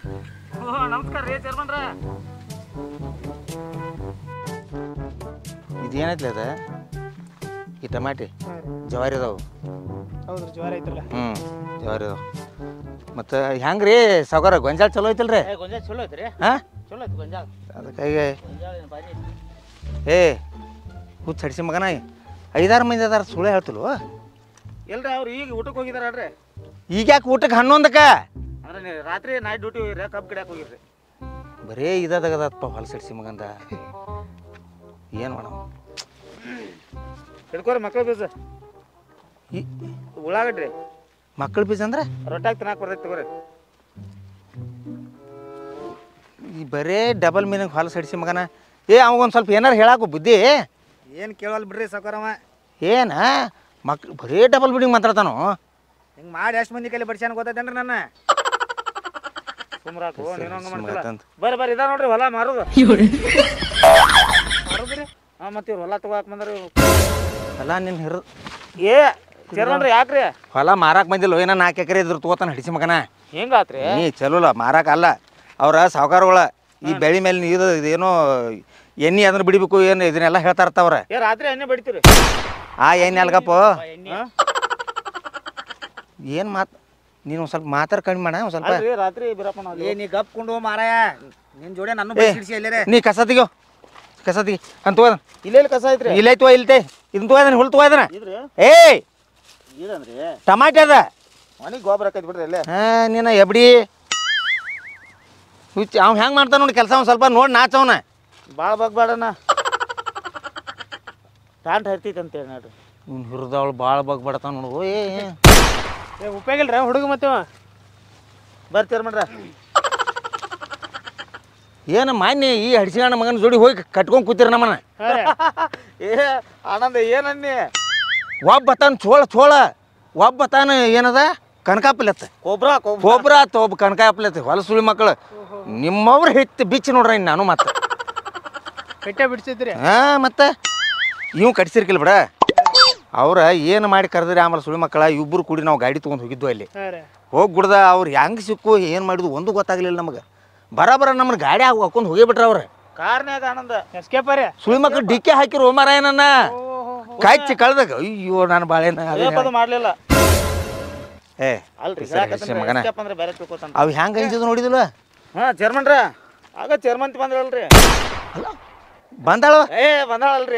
ನಮಸ್ಕಾರ ರೀ ಚೇರ್ಮನ್ರ ಇದೇನೈತ್ಲಿ ಅದ ಈ ಟಮಾಟಿ ಜವಾರಿ ಅದಾವು ಹೌದ್ರಿ ಜ್ವರ ಐತ್ರಲ್ಲ ಹ್ಞೂ ಜವಾರಿ ಅದಾವು ಮತ್ತು ಹೆಂಗ್ರಿ ಸಾವ್ಕಾರ ಗೊಂಜಾಳ ಚಲೋ ಐತಲ್ರಿ ಏ ಗೊಂಜಾಳ ಚಲೋ ಐತ್ರಿ ಹಾಂ ಚಲೋ ಐತಿ ಗೊಂಜಾಳ ಅದಕ್ಕಾಗಿ ಗೊಂಜಾಳ ಏನ್ ಭಾರಿ ಐತಿ. ಏ ಹುಚ್ಚ ಹಡಿಸಿ ಮಗನ ಐದಾರು ಮಂದಿ ಅದಾರ ಸುಳ್ಳು ಹೇಳ್ತಿಲ್ವ ಎಲ್ರಿ ಅವ್ರು ಈಗ ಊಟಕ್ಕೆ ಹೋಗಿದಾರ ಅಲ್ರಿ ಈಗ ಯಾಕೆ ಊಟಕ್ಕೆ ಹನ್ನೊಂದಕ್ಕೆ ಅಂದ್ರೆ ನೀವು ರಾತ್ರಿ ನೈಟ್ ಡ್ಯೂಟಿ ಹೋಗಿರಿ ಕಬ್ಬು ಗಿಡಕ್ಕೆ ಹೋಗಿರ್ರಿ ಬರೇ ಇದಾಗದಪ್ಪ ಹೊಲಸ ಹಡಿಸಿ ಮಗಂದ ಏನು ಮಾಡೋಣ ಹಿಡ್ಕೋರಿ ಮಕ್ಳ ಬೀಜ ಈ ಉಳ್ಳಾಗಡ್ರಿ ಮಕ್ಕಳ ಬೀಜ ಅಂದ್ರೆ ರೊಟ್ಟಾಗಿ ತಿನ್ನಾಕ ಬರ್ತೈತಿ ತಗೋರಿ ಈ ಬರೇ ಡಬಲ್ ಮೀನಿಂಗ್ ಹೊಲಸ ಹಡಿಸಿ ಮಗನ ಏ ಅವಂಗೊಂದು ಸ್ವಲ್ಪ ಏನಾರು ಹೇಳಾಕು ಬುದ್ಧಿ ಏನು ಕೇಳವಲ್ಲ ಬಿಡ್ರಿ ಸಾವ್ಕಾರವ ಏನ ಮಕ್ಳು ಬರೇ ಡಬಲ್ ಮೀನಿಂಗ್ ಮಾತಾಡ್ತಾನು ಹಿಂಗೆ ಮಾಡಿ ಎಷ್ಟು ಮಂದಿ ಕೈಲಿ ಬಡ್ಸ್ಯಾನ ಗೊತ್ತೈತೇನ್ರಿ ನನ್ನ ಸುಮ್ರಾಕು ನೀನು ಹಂಗೆ ಮಾಡ್ತಿಲ್ಲ ಸುಮ್ರಾತಂತ. ಬರ್ರಿ ಬರ್ರಿ ಇದ ನೋಡ್ರಿ ಹೊಲ ಮಾರುದು ಮಾರುದ್ರಿ ಹಾಂ ಮತ್ತೆ ಇವ್ರು ಹೊಲ ತಗೋಕ್ ಬಂದ್ರಿ ಇವ್ರು. ಅಲ್ಲ ನಿನ್ನ ಹಿರ ಏ ಚೇರ್ಮನ್ರಿ ಯಾಕ್ರಿ ಹೊಲ ಮಾರಾಕ್ ಬಂದಿಲ್ಲ ಏನೋ ನಾಲ್ಕು ಎಕರೆ ಇದ್ರ ತಗೋತಾನ ಹಡಿಸಿ ಮಗನ ಹಿಂಗಾತ್ರಿ ನೀ ಚಲೋಲ್ಲ ಮಾರಾಕ ಅಲ್ಲ ಅವ್ರ ಸಾವುಕಾರಗಳ ಈ ಬೆಳಿ ಮೇಲೆ ನೀ ಇದು ಇದೇನೋ ಎಣ್ಣೆ ಅದನ್ನ ಬಿಡಿಬೇಕು ಏನು ಇದನ್ನೆಲ್ಲ ಹೇಳ್ತಾ ಇರ್ತಾವ್ರ ಏ ರಾತ್ರಿ ಎಣ್ಣೆ ಬಡಿತೀರಿ ಆ ಎಣ್ಣೆ ಅಲ್ಗಪ್ಪ ಹಾಂ ಏನು ಮಾತು ನೀನು ಒಂದು ಸ್ವಲ್ಪ ಮಾತಾಡ್ ಕಡಿಮೆ ಮಾಡ ಒಂದು ಸ್ವಲ್ಪ ಅಲ್ರಿ ರಾತ್ರಿ ಬಿರಪ್ಪ ನಾವು ಏ ನೀ ಗಪ್ಕೊಂಡು ಮಾರಾಯ ನಿನ್ ಜೋಡಿ ನನ್ನ ಏ, ಬಿಡಿಸಿ ಎಲ್ಲೇ ನೀ ಕಸ ತೆಗಿಯೋ ಕಸ ತೆಗಿ ಅಂತ ತಗೋದ ಇಲ್ಲೆಲ್ಲಿ ಕಸ ಐತ್ರಿ ಇಲ್ಲೈತೋ ಇಲ್ತೆ ಇದನ್ನ ತಗೋದನ ಹುಲ್ ತಗೋದನ ಇದ್ರಿ ಏಯ್ ಇದಂದ್ರಿ ಟಮಾಟೆ ಅದ ಮನಿಗೆ ಗೊಬ್ಬರ ಹಾಕೈತಿ ಬಿಡ್ರಿ ಇಲ್ಲೇ ಹಾ ನೀನ ಎಬ್ಡಿ ಹುಚ್ಚ ಅವ್ ಹೆಂಗ್ ಮಾಡ್ತಾನ ನೋಡಿ ಕೆಲಸ ಒಂದು ಸ್ವಲ್ಪ ನೋಡಿ ನಾಚವನ ಭಾಳ ಬಗ್ಬೇಡಣ್ಣ ಪ್ಯಾಂಟ್ ಹರ್ತೈತಿ ಅಂತೇಳಿ ನೋಡ್ರಿ ಇವ್ನು ಹಿರಿದವಳು ಭಾಳ ಬಗ್ಬಡ್ತಾನ ನೋಡು ಏ ಏ. ಏ ಉಪಯೋಗ ಇಲ್ರ ಹುಡುಗ ಮತ್ತೆ ಅವ. ಬರ್ತೀರ ಮಾಡ್ರ ಏನು ಮಾನ್ಯ ಈ ಹಡಿಸಿಗಣ್ಣ ಮಗನ ಜೋಡಿ ಹೋಗಿ ಕಟ್ಕೊಂಡ್ ಕೂತಿರ ನಮ್ಮನ ಹಾ ರೀ. ಏ ಆನಂದ ಏನನ್ನಿ ಒಬ್ಬ ತಾನ ಚೋಳ ಚೋಳ ಒಬ್ಬ ತಾನ ಏನದ ಕನಕಾಪಲತ್ತ ಕೊಬ್ರ ಕೊಬ್ರ ಒಬ್ರ ಆತ ಒಬ್ಬ ಕನಕಾಪಲತ್ತ ಹೊಲಸುಳಿ ಮಕ್ಕಳು ನಿಮ್ಮವ್ರು ಹೆಚ್ಚು ಬಿಚ್ಚಿ ನೋಡ್ರಿ ಇನ್ನು ನಾನು ಮತ್ತೆ ಬೆಟ್ಟ ಬಿಡಿಸಿದ್ರಿ ಹಾ ಮತ್ತೆ ಇವ್ ಕಟ್ಸಿರ್ಕಿಲ್ಲ ಬಿಡ ಅವ್ರ ಏನು ಮಾಡಿ ಕರೆದ್ರಿ ಆಮೇಲೆ ಸುಳಿ ಮಕ್ಕಳ ಇಬ್ಬರು ಕೂಡಿ ನಾವು ಗಾಡಿ ತೊಗೊಂಡು ಹೋಗಿದ್ವು ಅಲ್ಲಿ ಹಾ ರೀ ಹೋಗಿ ಗುಡ್ದ ಅವ್ರು ಹೆಂಗೆ ಸಿಕ್ಕು ಏನು ಮಾಡಿದ್ವು ಒಂದು ಗೊತ್ತಾಗ್ಲಿಲ್ಲ ನಮಗೆ ಬರಬರ ನಮ್ಮನ್ನ ಗಾಡಿ ಹಾಕಿ ಹಾಕೊಂಡು ಹೋಗಿಬಿಟ್ರ ಅವ್ರು ಕಾರ್ನ್ಯಾಗ ಆನಂದ ಎಸ್ಕೇಪ್ ರೀ ಸುಳಿ ಮಕ್ಕಳು ಡಿಕ್ಕೆ ಹಾಕಿರು ಮಾರಾಯ ನನ್ನ ಕಾಯ್ಚಿ ಕಳ್ದಾಗ ಅಯ್ಯೋ ನಾನು ಬಾಳೆನ ಅದು ಮಾಡ್ಲಿಲ್ಲ ಏ ಅಲ್ರಿ ಸರಿ, ಸರಿ, ಮಗನ. ಹೇಳಕತ್ತಂದ್ರೆ ಅಂದ್ರೆ ಬೇರೆ ತಿಳ್ಕೊತಾನ ಅವು ಹೆಂಗೆ ಅಂಜಿದ್ ನೋಡಿದಿಲ್ಲ ಹಾ ಚೇರ್ಮನ್ರ ಆಗ ಚೇರ್ಮಂತಿ ಬಂದ್ರಲ್ರಿ ಬಂದಾಳ ಏ ಬಂದಾಳಲ್ರಿ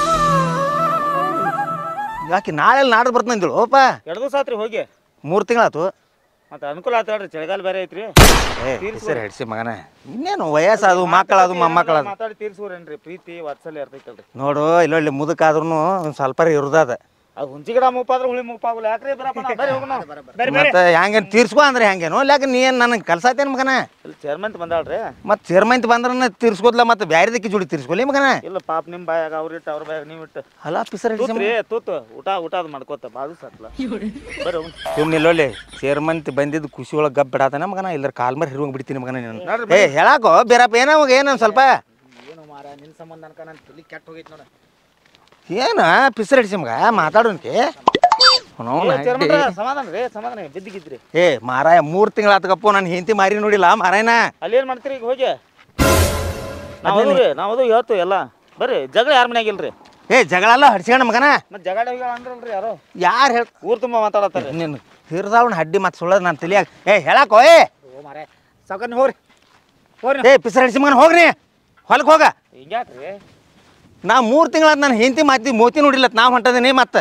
ಯಾಕೆ ನಾಳೆ ನಾಡ್ದು ಬರ್ತಂದಿಳು ಓಪ ಎರಡು ದಿವಸ ಆತ್ರಿ ಹೋಗಿ ಮೂರು ತಿಂಗಳಾತು ಮತ್ತೆ ಅನುಕೂಲ ಆತ ಹೇಳ್ರಿ ಚಳಿಗಾಲ ಬೇರೆ ಐತ್ರಿ ಏ ಸರಿ ಹಿಡ್ಸಿ ಮಗನ ಇನ್ನೇನು ವಯಸ್ಸು ಅದು ಮಕ್ಕಳು ಅದು ಮೊಮ್ಮಕ್ಕಳು ಅದು ಮಾತಾಡಿ ತೀರ್ಸೂರೇನ್ರಿ ಪ್ರೀತಿ ವಾತ್ಸಲ್ಯ ಇರ್ತೈತಲ್ರಿ ನೋಡು ಇಲ್ಲೊಳ್ಳಿ ಮುದುಕಾದ್ರೂ ಒಂದು ಸ್ವಲ್ಪ ಇರ್ದದ ಅದು ಹುಂಚಿ ಗಿಡ ಮುಪ್ಪಾದ್ರೆ ಹುಳಿ ಮುಪ್ಪಾಗಲ್ಲ ಯಾಕ್ರಿ ಬರಪ್ಪ ನಾವು ಬರ್ರಿ ಹೋಗೋಣ ಮತ್ತೆ ಹೆಂಗೇನು ತೀರ್ಸ್ಕೊ ಅಂದ್ರೆ ಹೆಂಗೇನು ಯಾಕೆ ನೀ ಏನು ನನಗೆ ಕಲ್ಸಾತೇನು ಮಗನ ಇಲ್ಲಿ ಚೇರ್ಮಂತಿ ಬಂದಾಳ್ರಿ ಮತ್ತೆ ಚೇರ್ಮಂತ್ ಬಂದ್ರೆ ತೀರ್ಸ್ಕೋದ್ಲ ಮತ್ತೆ ಬ್ಯಾರೆದಕ್ಕೆ ಜೋಡಿ ತೀರ್ಸ್ಕೊಲಿ ಮಗನ ಇಲ್ಲ ಪಾಪ ನಿಮ್ಮ ಬಾಯಾಗ ಅವ್ರು ಇಟ್ಟು ಅವ್ರ ಬಾಯಾಗ ನೀವು ಇಟ್ಟು ಅಲ್ಲ ಪಿಸರ್ ಹಿಡ್ಸಿ ತೂತ್ರಿ ತೂತು ಊಟ ಊಟ ಅದು ಮಾಡ್ಕೋತ ಬಾದು ಸತ್ಲ ಬರ್ರಿ ಹೋಗೋಣ. ಸುಮ್ಮನೆ ಇಲ್ಲೊಳ್ಳಿ ಚೇರ್ಮಂತ್ ಬಂದಿದ್ದು ಖುಷಿ ಒಳಗೆ ಗಪ್ ಬಿಡಾತಾನ ಮಗನ ಇಲ್ಲರ ಕಾಲ್ ಮರಿ ಹಿರುವಂಗ್ ಬಿಡ್ತೀನಿ ಮಗನ ನೀನು ನೋಡ್ರಿ ಏ ಹೇಳಾಕೋ ಬೇರಪ್ಪ ಏನೋ ಏನು ಸ್ವಲ್ಪ ಏನು ಮಾರ ನಿನ್ ಸಂಬಂಧ ಅನ್ಕ ನನ್ ತಲಿ ಕೆಟ್ಟ ಹೋಗೈತಿ ನೋಡ ಏನು ಪಿಸರ್ ಹಿಡ್ಸಿ ಮಗ ಮಾತಾಡೋನ್ಕೆ ಏ, ಚೇರ್ಮನ್ರ, ಸಮಾಧಾನ ರೀ ಸಮಾಧಾನ ಬಿದ್ದಿಗಿದ್ರಿ ಏ ಮಾರಾಯ ಮೂರು ತಿಂಗಳಾತಕಪ್ಪು ನಾನು ಹೆಂಡತಿ ಮಾರಿ ನೋಡಿಲ್ಲ ಮಾರಾಯನ ಅಲ್ಲಿ ಏನ್ ಮಾಡ್ತೀರಿ ಈಗ ಹೋಗಿ ನಾವು ಅದು ರೀ ನಾವು ಅದು ಹೇಳ್ತು ಎಲ್ಲ ಬರ್ರಿ ಜಗಳ ಯಾರ ಮನ್ಯಾಗ ಇಲ್ರಿ ಏ ಜಗಳಲ್ಲ ಹಡ್ಸ್ಯಾಣ ಮಗನ ಮತ್ತೆ ಜಗಳ ಹೋಗ್ಯಾಳ ಅಂದ್ರಲ್ರಿ ಯಾರೋ ಯಾರು ಹೇಳ್ ಊರ್ ತುಂಬ ಮಾತಾಡತ್ತಾರ ನೀನು ಹಿರ್ದಾವಣ ಹಡ್ಡಿ ಮತ್ತೆ ಸುಳ್ಳೋದು ನಾನು ತಿಳಿಯಾಗ ಏ ಹೇಳಾಕೋ ಏ ಓ ಮಾರ ಸಾವ್ಕಾರ ನೀವ್ ಹೋಗ್ರಿ ಹೋಗ್ರಿ ಏ ಪಿಸರ್ ಹಿಡ್ಸಿ ಮಗನ ಹೋಗ್ರಿ ಹೊಲಕ್ಕೆ ಹೋಗ ಹಿಂಗ್ಯಾಕ್ರಿ ನಾ ಮೂರು ತಿಂಗಳಾದ ನಾನು ಹೆಂಡತಿ ಮಾತಿ ಮೋತಿ ನೋಡಿಲ್ಲ ನಾವು ಹೊಂಟದೇನೆ ಮತ್ತೆ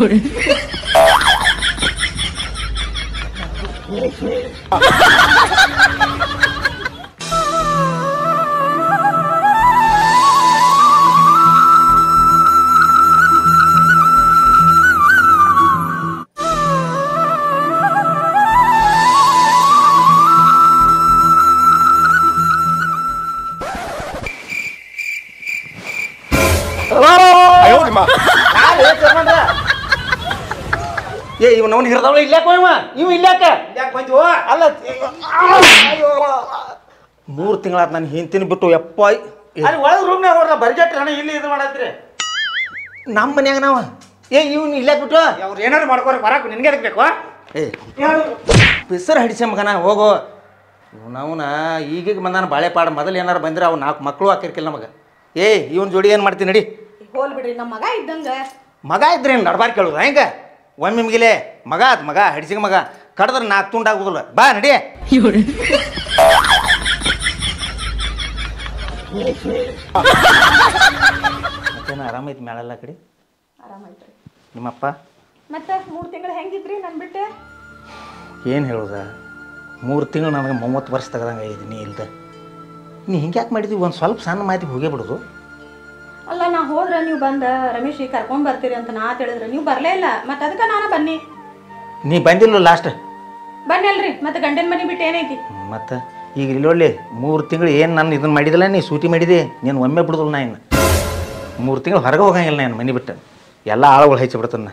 ಏ ಇವ್ ನಾವು ಹಿರ್ದಾವಳ ಇಲ್ಲಾಕ ಇವ ಇವ್ ಇಲ್ಲಾಕ ಯಾಕೆ ಬಂದ್ವು ಅಲ್ಲ ಮೂರು ತಿಂಗಳಾದ ನಾನು ಹೆಂಡತಿನ ಬಿಟ್ಟು ಯಪ್ಪ ಏ, ಅಲ್ಲಿ ಒಳಗೆ ರೂಮ್ನಾಗ ಹೋಗ್ರ ಬರ್ಗೆಟ್ರಿ ಅಣ್ಣ ಇಲ್ಲಿ ಇದು ಮಾಡತ್ರಿ ನಮ್ಮ ಮನ್ಯಾಗ ನಾವ ಏ ಇವ್ನು ಇಲ್ಲಾಕ ಬಿಟ್ಟು ಅವ್ರು ಏನಾದ್ರು ಮಾಡ್ಕೋರಿ ಬರಾಕು ನಿನ್ಗೆ ಅದಕ್ಕೆ ಬೇಕು ಏ ಪಿಸರ್ ಹಡಿಸ ಮಗನ ಹೋಗು ಅವನ ಈಗೀಗ ಬಂದಾನ ಬಾಳೆಪಾಡ ಮೊದಲು ಏನಾರು ಬಂದ್ರೆ ಅವು ನಾಲ್ಕು ಮಕ್ಕಳು ಹಾಕಿರ್ಕಿಲ್ಲ ನಮಗೆ ಏ ಇವನ್ ಜೋಡಿ ಏನು ಮಾಡ್ತೀನಿ ನಡಿ ಹೋಲ್ ಬಿಡ್ರಿ ನಮ್ಮ ಮಗ ಇದ್ದಂಗ ಮಗ ಇದ್ರೆ ನಡ್ಬಾರ್ ಕೇಳುದು ಹೆಂಗ ಒಮ್ಮೆ ಮುಗಿಲೆ ಮಗ ಆತ್ ಮಗ ಹಡಿಸಿಗ ಮಗ ಕಡ್ದ್ರೆ ನಾಲ್ಕು ತುಂಡಾಗುದಿಲ್ಲ ಬಾ ನಡಿ ಮತ್ತೇನು ಆರಾಮೈತಿ ಮೇಳೆಲ್ಲ ಕಡೆ ಆರಾಮಾಯ್ತ್ರಿ ನಿಮ್ಮಪ್ಪ ಮತ್ತೆ ಮೂರ್ ತಿಂಗಳು ಹೆಂಗಿದ್ರಿ ನನ್ ಬಿಟ್ಟೆ ಏನು ಹೇಳುದ ಮೂರು ತಿಂಗಳು ನನಗೆ ಮೂವತ್ತು ವರ್ಷ ತೆಗ್ದಂಗೆ ಐತಿ ನೀ ಇಲ್ದ ನೀ ಹಿಂಗೆ ಯಾಕೆ ಮಾಡಿದ್ವಿ ಒಂದು ಸ್ವಲ್ಪ ಸಣ್ಣ ಮಾತಿ ಹೋಗೇ ಬಿಡೋದು ಅಲ್ಲ ನಾ ಹೋದ್ರ ನೀವು ಬಂದ ರಮೇಶ್ ಕರ್ಕೊಂಡ್ ಬರ್ತೀರಿ ಅಂತ ನಾ ತಿಳಿದ್ರೆ ನೀವು ಬರ್ಲೇ ಇಲ್ಲ ಮತ್ತೆ ಅದಕ್ಕೆ ನಾನು ಬನ್ನಿ ನೀ ಬಂದಿಲ್ಲ ಲಾಸ್ಟ್ ಬನ್ನಿ ಅಲ್ರಿ ಮತ್ತೆ ಗಂಡನ ಮನೆ ಬಿಟ್ಟು ಏನೈತಿ ಮತ್ತು ಈಗ ಇಲ್ಲೊಳ್ಳಿ ಮೂರು ತಿಂಗಳು ಏನು ನಾನು ಇದನ್ನು ಮಾಡಿದಿಲ್ಲ ನೀ ಸೂಟಿ ಮಾಡಿದೆ ನೀನು ಒಮ್ಮೆ ಬಿಡುದಿಲ್ಲ ನಾ ಇನ್ನು ಮೂರು ತಿಂಗಳು ಹೊರಗೆ ಹೋಗಂಗಿಲ್ಲ ನಾನು ಮನೆ ಬಿಟ್ಟು ಎಲ್ಲ ಆಳುಗಳು ಹೆಚ್ಚಿ ಬಿಡ್ತಾನೆ